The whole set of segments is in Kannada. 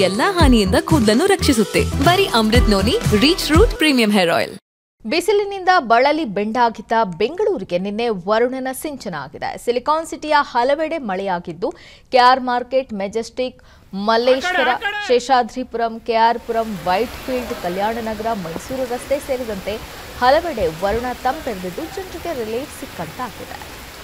ಎಲ್ಲಾ ಹಾನಿಯಿಂದ ಕೂದಲನ್ನು ರಕ್ಷಿಸುತ್ತೆ ಬರೀ Amrut noni reach root premium hair oil ಬಿಸಿಲಿನಿಂದ ಬಳಲಿ ಬೆಂಡಾಗಿದ್ದ ಬೆಂಗಳೂರಿಗೆ ನಿನ್ನೆ ವರುಣನ ಸಿಂಚನ ಆಗಿದೆ ಸಿಲಿಕಾನ್ ಸಿಟಿಯ ಹಲವೆಡೆ ಮಳೆಯಾಗಿದ್ದು KR market Majestic Malleshwara Seshadripuram KR Puram Whitefield Kalyan Nagar Mysuru ರಸ್ತೆ ಸೇರಿದಂತೆ ಹಲವೆಡೆ ವರುಣ ತಂಪೆರೆದಿದ್ದು ಜನರಿಗೆ ರಿಲೀಫ್ ಸಿಕ್ಕಂತಾಗಿದೆ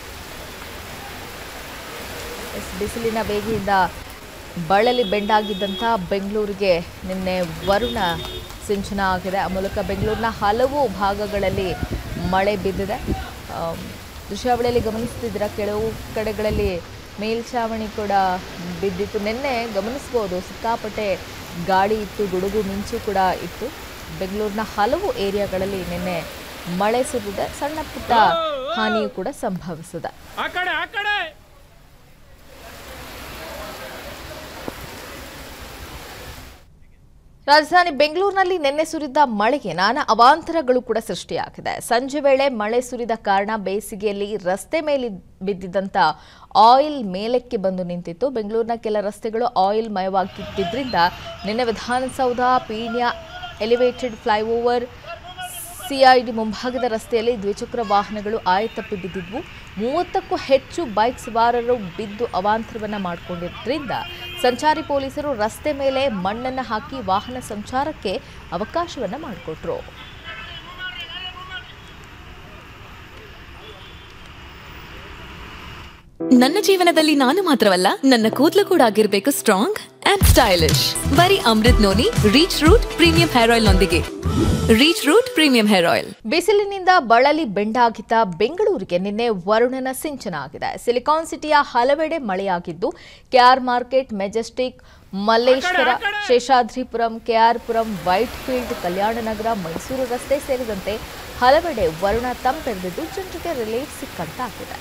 ಎಸ್, ಬಿಸಿಲಿನ ಬೇಗೆಯಿಂದ ಬಳಲಿ ಬೆಂಡಾಗಿದ್ದಂಥ ಬೆಂಗಳೂರಿಗೆ ನಿನ್ನೆ ವರುಣ ಸಿಂಚನ ಆಗಿದೆ ಆ ಮೂಲಕ ಬೆಂಗಳೂರಿನ ಹಲವು ಭಾಗಗಳಲ್ಲಿ ಮಳೆ ಬಿದ್ದಿದೆ ಆಮ್, ದೃಶ್ಯಾವಳಿಯಲ್ಲಿ ಗಮನಿಸ್ತಿದ್ದೀರ ಕೆಲವು ಕಡೆಗಳಲ್ಲಿ ಮೇಲ್ಛಾವಣಿ ಕೂಡ ಬಿದ್ದಿತ್ತು ನಿನ್ನೆ ಗಮನಿಸ್ಬೋದು ಸಿಕ್ಕಾಪಟ್ಟೆ ಗಾಳಿ ಇತ್ತು ಗುಡುಗು ಮಿಂಚು ಕೂಡ ಇತ್ತು ಬೆಂಗಳೂರಿನ ಹಲವು ಏರಿಯಾಗಳಲ್ಲಿ ನಿನ್ನೆ ಮಳೆ ಸುರಿದಿದೆ ಸಣ್ಣ ಪುಟ್ಟ ಹಾನಿಯೂ ಕೂಡ ಸಂಭವಿಸಿದೆ ಆ ಕಡೆ ಆ ಕಡೆ ರಾಜಧಾನಿ ಬೆಂಗಳೂರಿನಲ್ಲಿ ನಿನ್ನೆ ಸುರಿದ ಮಳೆಗೆ ನಾನಾ ಅವಾಂತರಗಳು ಕೂಡ ಸೃಷ್ಟಿಯಾಗಿದೆ ಸಂಜೆ ವೇಳೆ ಮಳೆ ಸುರಿದ ಕಾರಣ ಬೇಸಿಗೆಯಲ್ಲಿ ರಸ್ತೆ ಮೇಲೆ ಬಿದ್ದಿದ್ದಂತ ಆಯಿಲ್ ಮೇಲಕ್ಕೆ ಬಂದು ನಿಂತಿತ್ತು ಬೆಂಗಳೂರಿನ ಕೆಲ ರಸ್ತೆಗಳು ಆಯಿಲ್ ಮಯವಾಗಿದ್ದರಿಂದ ನಿನ್ನೆ Vidhana Soudha Peenya elevated flyover CID ಮುಂಭಾಗದ ರಸ್ತೆಯಲ್ಲಿ ದ್ವಿಚಕ್ರ ವಾಹನಗಳು ಆಯತಪ್ಪಿ ಬಿದ್ದಿದ್ವು ಮೂವತ್ತಕ್ಕೂ ಹೆಚ್ಚು ಬೈಕ್ ಸವಾರರು ಬಿದ್ದು ಅವಾಂತರವನ್ನ ಮಾಡಿಕೊಂಡಿದ್ದರಿಂದ ಸಂಚಾರಿ ಪೊಲೀಸರು ರಸ್ತೆ ಮೇಲೆ ಮಣ್ಣನ್ನು ಹಾಕಿ ವಾಹನ ಸಂಚಾರಕ್ಕೆ ಅವಕಾಶವನ್ನ ಮಾಡಿಕೊಟ್ರು ನನ್ನ ಜೀವನದಲ್ಲಿ ನಾನು ಮಾತ್ರವಲ್ಲ ನನ್ನ ಕೂದಲು ಕೂಡ ಆಗಿರ್ಬೇಕು ಸ್ಟ್ರಾಂಗ್ ಅಂಡ್ ಸ್ಟೈಲಿಶ್ ಬರೀ Amrut noni reach root premium hair oil ನೊಂದಿಗೆ reach root premium hair oil ಬಿಸಿಲಿನಿಂದ ಬಳಲಿ ಬೆಂಡಾಗಿದ್ದ ಬೆಂಗಳೂರಿಗೆ ನಿನ್ನೆ ವರುಣನ ಸಿಂಚನ ಆಗಿದೆ ಸಿಲಿಕಾನ್ ಸಿಟಿಯ ಹಲವೆಡೆ ಮಳೆಯಾಗಿದ್ದು KR market Majestic Malleshwara Seshadripuram KR Puram Whitefield Kalyan Nagar Mysuru ರಸ್ತೆ ಸೇರಿದಂತೆ ಹಲವೆಡೆ ವರುಣ ತಂಪೆರೆದಿದ್ದು ಜನರಿಗೆ ರಿಲೀಫ್ ಸಿಕ್ಕಂತಾಗಿದೆ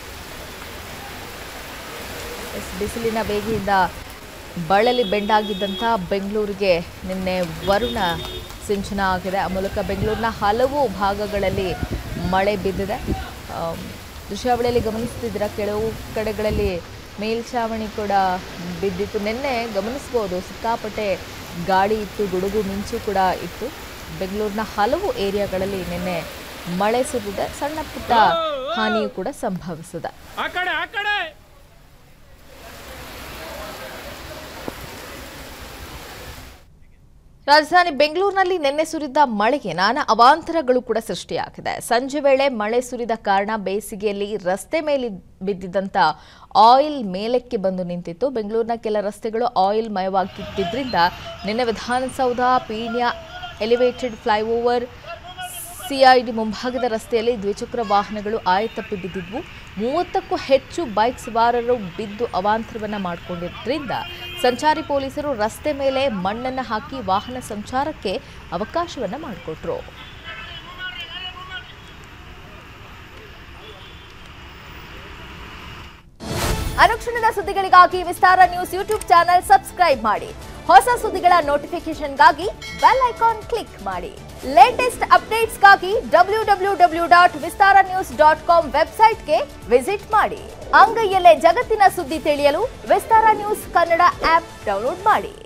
ಎಸ್, ಬಿಸಿಲಿನ ಬೇಗೆಯಿಂದ ಬಳಲಿ ಬೆಂಡಾಗಿದ್ದಂಥ ಬೆಂಗಳೂರಿಗೆ ನಿನ್ನೆ ವರುಣ ಸಿಂಚನ ಆಗಿದೆ ಆ ಮೂಲಕ ಬೆಂಗಳೂರಿನ ಹಲವು ಭಾಗಗಳಲ್ಲಿ ಮಳೆ ಬಿದ್ದಿದೆ ಆಮ್, ದೃಶ್ಯಾವಳಿಯಲ್ಲಿ ಗಮನಿಸ್ತಿದ್ದೀರ ಕೆಲವು ಕಡೆಗಳಲ್ಲಿ ಮೇಲ್ಛಾವಣಿ ಕೂಡ ಬಿದ್ದಿತ್ತು ನಿನ್ನೆ ಗಮನಿಸ್ಬೋದು ಸಿಕ್ಕಾಪಟ್ಟೆ ಗಾಳಿ ಇತ್ತು ಗುಡುಗು ಮಿಂಚು ಕೂಡ ಇತ್ತು ಬೆಂಗಳೂರಿನ ಹಲವು ಏರಿಯಾಗಳಲ್ಲಿ ನಿನ್ನೆ ಮಳೆ ಸುರಿದಿದೆ ಸಣ್ಣ ಪುಟ್ಟ ಹಾನಿಯೂ ಕೂಡ ಸಂಭವಿಸಿದೆ ಆ ಕಡೆ ಆ ಕಡೆ ರಾಜಧಾನಿ ಬೆಂಗಳೂರಿನಲ್ಲಿ ನಿನ್ನೆ ಸುರಿದ ಮಳೆಗೆ ನಾನಾ ಅವಾಂತರಗಳು ಕೂಡ ಸೃಷ್ಟಿಯಾಗಿದೆ ಸಂಜೆ ವೇಳೆ ಮಳೆ ಸುರಿದ ಕಾರಣ ಬೇಸಿಗೆಯಲ್ಲಿ ರಸ್ತೆ ಮೇಲೆ ಬಿದ್ದಿದ್ದಂತ ಆಯಿಲ್ ಮೇಲಕ್ಕೆ ಬಂದು ನಿಂತಿತ್ತು ಬೆಂಗಳೂರಿನ ಕೆಲ ರಸ್ತೆಗಳು ಆಯಿಲ್ ಮಯವಾಗಿದ್ದರಿಂದ ನಿನ್ನೆ Vidhana Soudha Peenya elevated flyover CID ಮುಂಭಾಗದ ರಸ್ತೆಯಲ್ಲಿ ದ್ವಿಚಕ್ರ ವಾಹನಗಳು ಆಯತಪ್ಪಿ ಬಿದ್ದಿದ್ವು ಮೂವತ್ತಕ್ಕೂ ಹೆಚ್ಚು ಬೈಕ್ ಸವಾರರು ಬಿದ್ದು ಅವಾಂತರವನ್ನ ಮಾಡಿಕೊಂಡಿದ್ದರಿಂದ ಸಂಚಾರಿ ಪೊಲೀಸರು ರಸ್ತೆ ಮೇಲೆ ಮಣ್ಣನ್ನು ಹಾಕಿ ವಾಹನ ಸಂಚಾರಕ್ಕೆ ಅವಕಾಶವನ್ನ ಮಾಡಿಕೊಟ್ರು ಅನುಕ್ಷಣದ ಸುದ್ದಿಗಳಿಗಾಗಿ Vistara news YouTube channel subscribe ಮಾಡಿ ಹೊಸ ಸುದ್ದಿಗಳ ನೋಟಿಫಿಕೇಶನ್ಗಾಗಿ ಬೆಲ್ ಐಕಾನ್ ಕ್ಲಿಕ್ ಮಾಡಿ ಲೇಟೆಸ್ಟ್ ಅಪ್ಡೇಟ್ಸ್ಗಾಗಿ W W W dot Vistara news dot com ವೆಬ್ಸೈಟ್ಗೆ ವಿಸಿಟ್ ಮಾಡಿ ಅಂಗೈಯಲ್ಲೇ ಜಗತ್ತಿನ ಸುದ್ದಿ ತಿಳಿಯಲು Vistara news Kannada app download ಮಾಡಿ